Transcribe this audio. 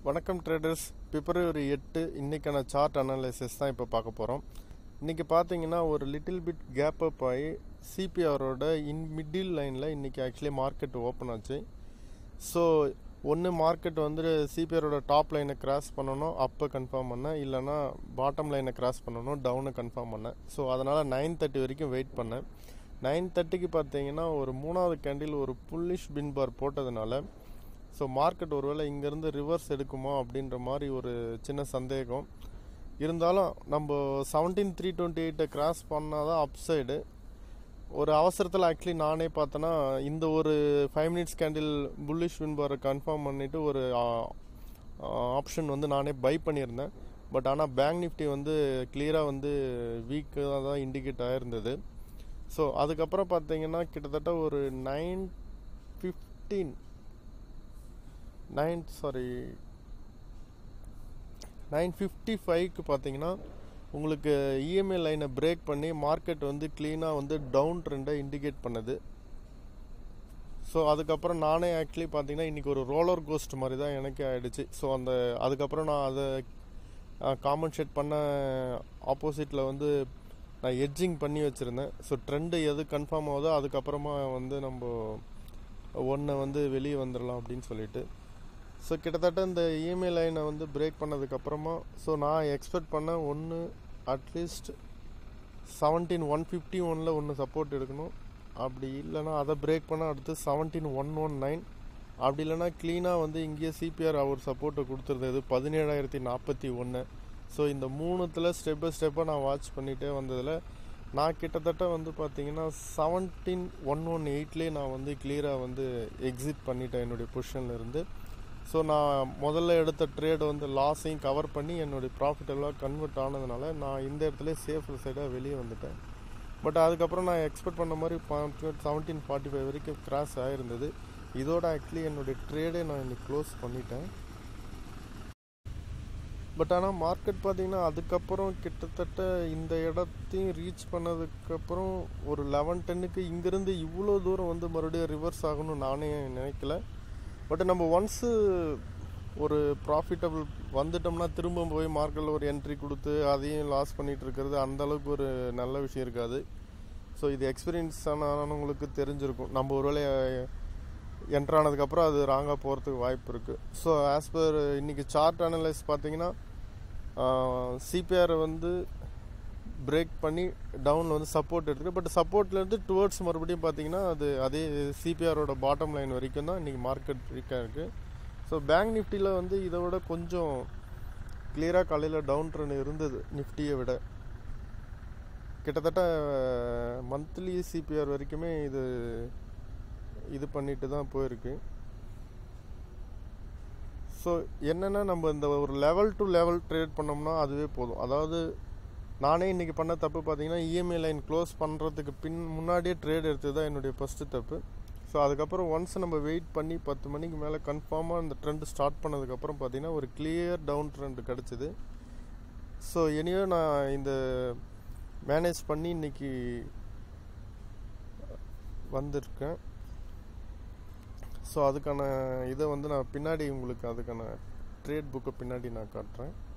வணக்கம் ட்ரேடர்ஸ் பிப்ரவரி எட்டு இன்னைக்கான சார்ட் அனாலிசிஸ் தான் இப்போ பார்க்க போகிறோம் இன்றைக்கி பார்த்தீங்கன்னா ஒரு லிட்டில் பிட் கேப் அப் ஆகி சிபிஆரோட இன் மிடில் லைனில் இன்றைக்கி ஆக்சுவலி மார்க்கெட் ஓப்பன் ஆச்சு ஸோ ஒன்று மார்க்கெட் வந்து சிபிஆரோட டாப் லைனை கிராஸ் பண்ணணும் அப்போ கன்ஃபார்ம் பண்ணேன் இல்லைனா பாட்டம் லைனை கிராஸ் பண்ணணும் டவுனை கன்ஃபார்ம் பண்ணேன் ஸோ அதனால் நைன் தேர்ட்டி வரைக்கும் வெயிட் பண்ணேன் நைன் தேர்ட்டிக்கு பார்த்தீங்கன்னா ஒரு மூணாவது கேண்டில் ஒரு புல்லிஷ் பின் பார் போட்டதுனால ஸோ மார்க்கெட் ஒருவேளை இங்கேருந்து ரிவர்ஸ் எடுக்குமா அப்படின்ற மாதிரி ஒரு சின்ன சந்தேகம் இருந்தாலும் நம்ம செவன்டீன் த்ரீ டுவெண்ட்டி எயிட்டை கிராஸ் பண்ணால் தான் அப்சைடு ஒரு அவசரத்தில் ஆக்சுவலி நானே பார்த்தேன்னா இந்த ஒரு five minutes candle bullish win பாரை கன்ஃபார்ம் பண்ணிவிட்டு ஒரு ஆப்ஷன் வந்து நானே பை பண்ணியிருந்தேன் பட் ஆனால் பேங்க் நிஃப்டி வந்து கிளியராக வந்து வீக்காக தான் இண்டிகேட் ஆகிருந்தது ஸோ அதுக்கப்புறம் பார்த்தீங்கன்னா கிட்டத்தட்ட ஒரு nine fifteen nine sorry nine fifty ஃபைவ்க்கு பார்த்தீங்கன்னா உங்களுக்கு இஎம்ஐ லைனை பிரேக் பண்ணி மார்க்கெட் வந்து க்ளீனாக வந்து டவுன் ட்ரெண்டை இண்டிகேட் பண்ணுது ஸோ அதுக்கப்புறம் நானே ஆக்சுவலி பார்த்தீங்கன்னா இன்றைக்கி ஒரு ரோலர் கோஸ்ட் மாதிரி தான் எனக்கே ஆகிடுச்சு ஸோ அந்த அதுக்கப்புறம் நான் அதை காம்பன்சேட் பண்ண ஆப்போசிட்டில் வந்து நான் எட்ஜிங் பண்ணி வச்சுருந்தேன் ஸோ ட்ரெண்டு எது கன்ஃபார்ம் ஆகுதோ அதுக்கப்புறமா வந்து நம்ம ஒன்றை வந்து வெளியே வந்துடலாம் அப்படின்னு சொல்லிட்டு ஸோ கிட்டத்தட்ட இந்த இஎம்ஐ லைனை வந்து பிரேக் பண்ணதுக்கப்புறமா ஸோ நான் எக்ஸ்பெக்ட் பண்ண ஒன்று அட்லீஸ்ட் செவன்டீன் ஒன் ஃபிஃப்டி ஒனில் ஒன்று சப்போர்ட் எடுக்கணும் அப்படி இல்லைனா அதை பிரேக் பண்ணால் அடுத்து செவன்டீன் ஒன் ஒன் நைன் அப்படி இல்லைனா க்ளீனாக வந்து இங்கேயே சிபிஆர் அவர் சப்போர்ட்டை கொடுத்துருந்தது பதினேழாயிரத்தி நாற்பத்தி ஒன்று ஸோ இந்த மூணுத்தில் ஸ்டெப் பை ஸ்டெப்பாக நான் வாட்ச் பண்ணிகிட்டே வந்ததில் நான் கிட்டத்தட்ட வந்து பார்த்தீங்கன்னா செவன்டீன் ஒன் ஒன் எயிட்லேயே நான் வந்து கிளியராக வந்து எக்ஸிட் பண்ணிட்டேன் என்னுடைய பொசிஷனில் இருந்து ஸோ நான் முதல்ல எடுத்த ட்ரேடு வந்து லாஸையும் கவர் பண்ணி என்னுடைய ப்ராஃபிட் எல்லாம் கன்வெர்ட் ஆனதுனால நான் இந்த இடத்துல சேஃப் சைடாக வெளியே வந்துட்டேன் பட் அதுக்கப்புறம் நான் எக்ஸ்பெக்ட் பண்ண மாதிரி செவன்டீன் ஃபார்ட்டி ஃபைவ் வரைக்கும் கிராஸ் ஆகிருந்தது இதோட ஆக்சுவலி என்னுடைய ட்ரேடே நான் இன்னைக்கு க்ளோஸ் பண்ணிட்டேன் பட் ஆனால் மார்க்கெட் பார்த்தீங்கன்னா அதுக்கப்புறம் கிட்டத்தட்ட இந்த இடத்தையும் ரீச் பண்ணதுக்கப்புறம் ஒரு லெவன் டென்னுக்கு இங்கேருந்து இவ்வளோ தூரம் வந்து மறுபடியும் ரிவர்ஸ் ஆகணும்னு நானே நினைக்கல பட் நம்ம ஒன்ஸு ஒரு ப்ராஃபிட்டபிள் வந்துட்டோம்னா திரும்ப போய் மார்க்கெட்டில் ஒரு என்ட்ரி கொடுத்து அதையும் லாஸ் பண்ணிகிட்டு இருக்கிறது அந்தளவுக்கு ஒரு நல்ல விஷயம் இருக்காது ஸோ இது எக்ஸ்பீரியன்ஸ் ஆனவங்களுக்கு தெரிஞ்சிருக்கும் நம்ம ஒருவேளை என்ட்ரு ஆனதுக்கப்புறம் அது ராங்காக போகிறதுக்கு வாய்ப்பு இருக்குது ஸோ ஆஸ் பர் இன்றைக்கி சார்ட் அனலைஸ் பார்த்தீங்கன்னா சிபிஆரை வந்து பிரேக் பண்ணி டவுனில் வந்து சப்போர்ட் எடுத்துருக்கு பட் சப்போர்ட்லேருந்து டுவர்ட்ஸ் மறுபடியும் பார்த்தீங்கன்னா அது அதே சிபிஆரோட பாட்டம் லைன் வரைக்கும் தான் இன்றைக்கி மார்க்கெட் வீக்காக இருக்குது ஸோ பேங்க் நிஃப்டியில் வந்து இதை விட கொஞ்சம் கிளியராக காலையில் டவுன் ட்ரெண்ட் இருந்தது நிஃப்டியை விட கிட்டத்தட்ட மந்த்லி சிபிஆர் வரைக்குமே இது இது பண்ணிட்டு தான் போயிருக்கு ஸோ என்னென்னா நம்ம இந்த ஒரு லெவல் டு லெவல் ட்ரேட் பண்ணோம்னா அதுவே போதும் அதாவது நானே இன்றைக்கி பண்ண தப்பு பார்த்தீங்கன்னா இஎம்ஐ லைன் க்ளோஸ் பண்ணுறதுக்கு பின் முன்னாடியே ட்ரேட் எடுத்தது தான் என்னுடைய ஃபஸ்ட்டு தப்பு ஸோ அதுக்கப்புறம் ஒன்ஸ் நம்ம வெயிட் பண்ணி பத்து மணிக்கு மேலே கன்ஃபார்மாக இந்த ட்ரெண்ட் ஸ்டார்ட் பண்ணதுக்கப்புறம் பார்த்தீங்கன்னா ஒரு கிளியர் டவுன் ட்ரெண்ட் கிடச்சிது ஸோ எனியோ நான் இந்த மேனேஜ் பண்ணி இன்றைக்கி வந்திருக்கேன் ஸோ அதுக்கான இதை வந்து நான் பின்னாடி உங்களுக்கு அதுக்கான ட்ரேட் புக்கை பின்னாடி நான் காட்டுறேன்